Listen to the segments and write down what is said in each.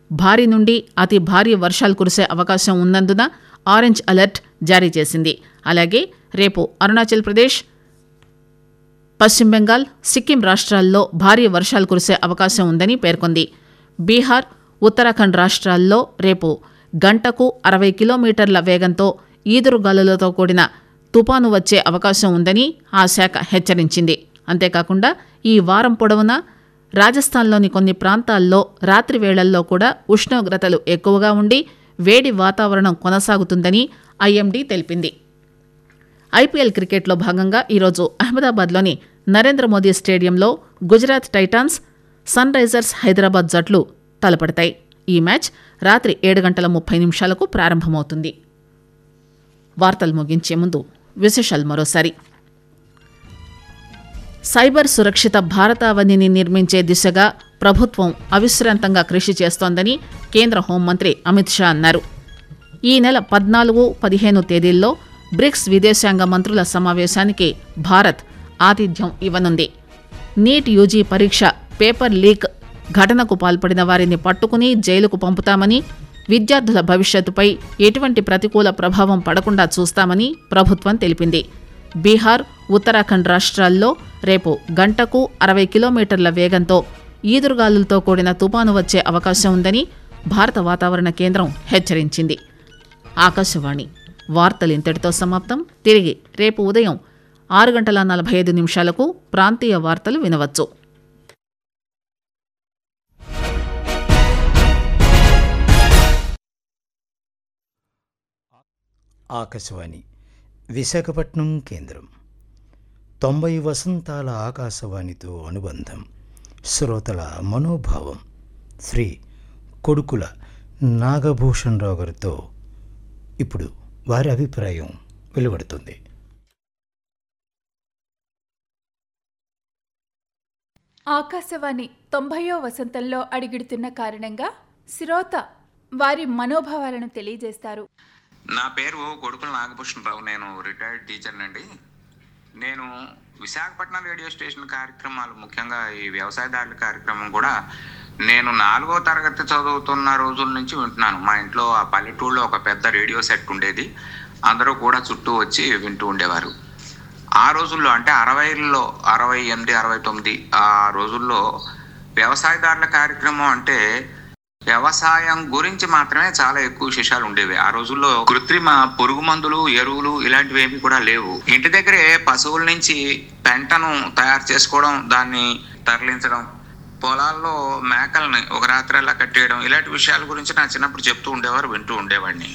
భారీ నుండి అతి భారీ వర్షాలు కురిసే అవకాశం ఉన్నందున ఆరెంజ్ అలర్ట్ జారీ చేసింది అలాగే రేపు అరుణాచల్ ప్రదేశ్ పశ్చిమ బెంగాల్ సిక్కిం రాష్ట్రాల్లో భారీ వర్షాలు కురిసే అవకాశం ఉందని పేర్కొంది బీహార్ ఉత్తరాఖండ్ రాష్ట్రాల్లో రేపు గంటకు అరవై కిలోమీటర్ల వేగంతో ఈదురుగాలులతో కూడిన తుపాను వచ్చే అవకాశం ఉందని ఆ శాఖ హెచ్చరించింది అంతేకాకుండా ఈ వారం పొడవునా రాజస్థాన్లోని కొన్ని ప్రాంతాల్లో రాత్రి వేళల్లో కూడా ఉష్ణోగ్రతలు ఎక్కువగా ఉండి వేడి వాతావరణం కొనసాగుతుందని ఐఎండీ తెలిపింది ఐపీఎల్ క్రికెట్లో భాగంగా ఈరోజు అహ్మదాబాద్లోని నరేంద్ర మోదీ స్టేడియంలో Gujarat titans sunrisers Hyderabad జట్లు తలపడతాయి ఈ మ్యాచ్ రాత్రి ఏడు గంటల ముప్పై నిమిషాలకు ప్రారంభమవుతుంది వార్తలు ముగించే ముందు విశేషాలు మరోసారి సైబర్ సురక్షిత భారతావనిని నిర్మించే దిశగా ప్రభుత్వం అవిశ్రాంతంగా కృషి చేస్తోందని కేంద్ర హోంమంత్రి అమిత్ షా అన్నారు ఈ నెల పద్నాలుగు పదిహేను తేదీల్లో బ్రిక్స్ విదేశాంగ మంత్రుల సమావేశానికి భారత్ ఆతిథ్యం ఇవ్వనుంది నీట్ యూజీ పరీక్ష పేపర్ లీక్ ఘటనకు పాల్పడిన వారిని పట్టుకుని జైలుకు పంపుతామని విద్యార్థుల భవిష్యత్తుపై ఎటువంటి ప్రతికూల ప్రభావం పడకుండా చూస్తామని ప్రభుత్వం తెలిపింది బీహార్ ఉత్తరాఖండ్ రాష్ట్రాల్లో రేపు గంటకు అరవై కిలోమీటర్ల వేగంతో ఈదురుగాలులతో కూడిన తుపాను వచ్చే అవకాశం ఉందని భారత వాతావరణ కేంద్రం హెచ్చరించింది ఆకాశవాణి వార్తలు ఇంతటితో సమాప్తం తిరిగి రేపు ఉదయం ఆరు గంటల నలభై ఐదు నిమిషాలకు ప్రాంతీయ వార్తలు వినవచ్చు ఆకాశవాణి విశాఖపట్నం కేంద్రం తొంభై వసంతాల ఆకాశవాణితో అనుబంధం శ్రోతల మనోభావం శ్రీ కొడుకుల నాగభూషణ్ రావు గారితో ఇప్పుడు వారి అభిప్రాయం వెలువడుతుంది ఆకాశవాణి తొంభయో వసంతంలో అడుగిడుతున్న కారణంగా శ్రోత వారి మనోభావాలను తెలియజేస్తారు నా పేరు కొడుకుల నాగభూషణరావు నేను రిటైర్డ్ టీచర్ అండి నేను విశాఖపట్నం రేడియో స్టేషన్ కార్యక్రమాలు ముఖ్యంగా ఈ వ్యవసాయదారుల కార్యక్రమం కూడా నేను నాలుగో తరగతి చదువుతున్న రోజుల నుంచి వింటున్నాను మా ఇంట్లో ఆ పల్లెటూళ్ళలో ఒక పెద్ద రేడియో సెట్ ఉండేది అందరూ కూడా చుట్టూ వచ్చి వింటూ ఉండేవారు ఆ రోజుల్లో అంటే అరవైలో అరవై ఎనిమిది అరవై తొమ్మిది ఆ రోజుల్లో వ్యవసాయదారుల కార్యక్రమం అంటే వ్యవసాయం గురించి మాత్రమే చాలా ఎక్కువ విశేషాలు ఉండేవి ఆ రోజుల్లో కృత్రిమ పురుగు మందులు ఎరువులు ఇలాంటివి ఏమి కూడా లేవు ఇంటి దగ్గరే పశువుల నుంచి పెంటను తయారు చేసుకోవడం దాన్ని తరలించడం పొలాల్లో మేకల్ని ఒక రాత్రల్లా కట్టేయడం ఇలాంటి విషయాల గురించి నా చిన్నప్పుడు చెప్తూ ఉండేవారు వింటూ ఉండేవాడిని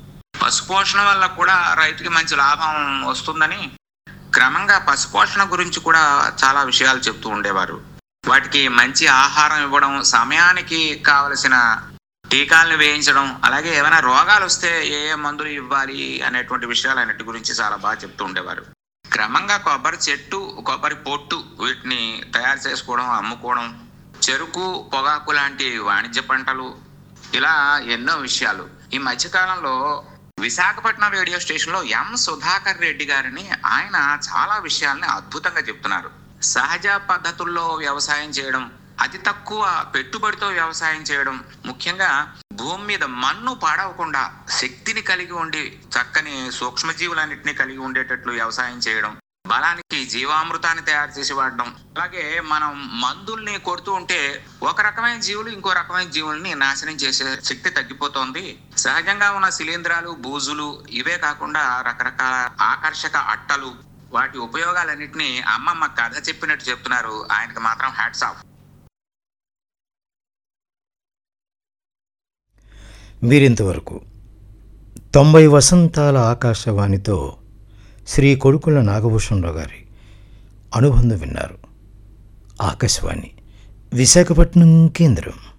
పశుపోషణ వల్ల కూడా రైతుకి మంచి లాభం వస్తుందని క్రమంగా పశుపోషణ గురించి కూడా చాలా విషయాలు చెప్తూ ఉండేవారు వాటికి మంచి ఆహారం ఇవ్వడం సమయానికి కావలసిన టీకాలను వేయించడం అలాగే ఏమైనా రోగాలు వస్తే ఏ ఏ మందులు ఇవ్వాలి అనేటువంటి విషయాలన్నిటి గురించి చాలా బాగా చెప్తూ ఉండేవారు క్రమంగా కొబ్బరి చెట్టు కొబ్బరి పొట్టు వీటిని తయారు చేసుకోవడం అమ్ముకోవడం చెరుకు పొగాకు లాంటి వాణిజ్య పంటలు ఇలా ఎన్నో విషయాలు ఈ మధ్యకాలంలో విశాఖపట్నం రేడియో స్టేషన్లో ఎం సుధాకర్ రెడ్డి గారిని ఆయన చాలా విషయాల్ని అద్భుతంగా చెప్తున్నారు సహజ పద్ధతుల్లో వ్యవసాయం చేయడం అతి తక్కువ పెట్టుబడితో వ్యవసాయం చేయడం ముఖ్యంగా భూమి మీద మన్ను పాడవకుండా శక్తిని కలిగి ఉండి చక్కని సూక్ష్మజీవులన్నింటినీ కలిగి ఉండేటట్లు వ్యవసాయం చేయడం బలానికి జీవామృతాన్ని తయారు చేసి వాడడం అలాగే మనం మందుల్ని కొడుతూ ఉంటే ఒక రకమైన జీవులు ఇంకో రకమైన జీవుల్ని నాశనం చేసే శక్తి తగ్గిపోతోంది సహజంగా ఉన్న శిలీంధ్రాలు బూజులు ఇవే కాకుండా రకరకాల ఆకర్షక అట్టలు వాటి ఉపయోగాలన్నింటినీ అమ్మమ్మ కథ చెప్పినట్టు చెప్తున్నారు ఆయనకి మాత్రం హ్యాట్స్ ఆఫ్ మీరింతవరకు తొంభై వసంతాల ఆకాశవాణితో శ్రీ కొడుకుల నాగభూషణరావు గారి అనుబంధం విన్నారు ఆకాశవాణి విశాఖపట్నం కేంద్రం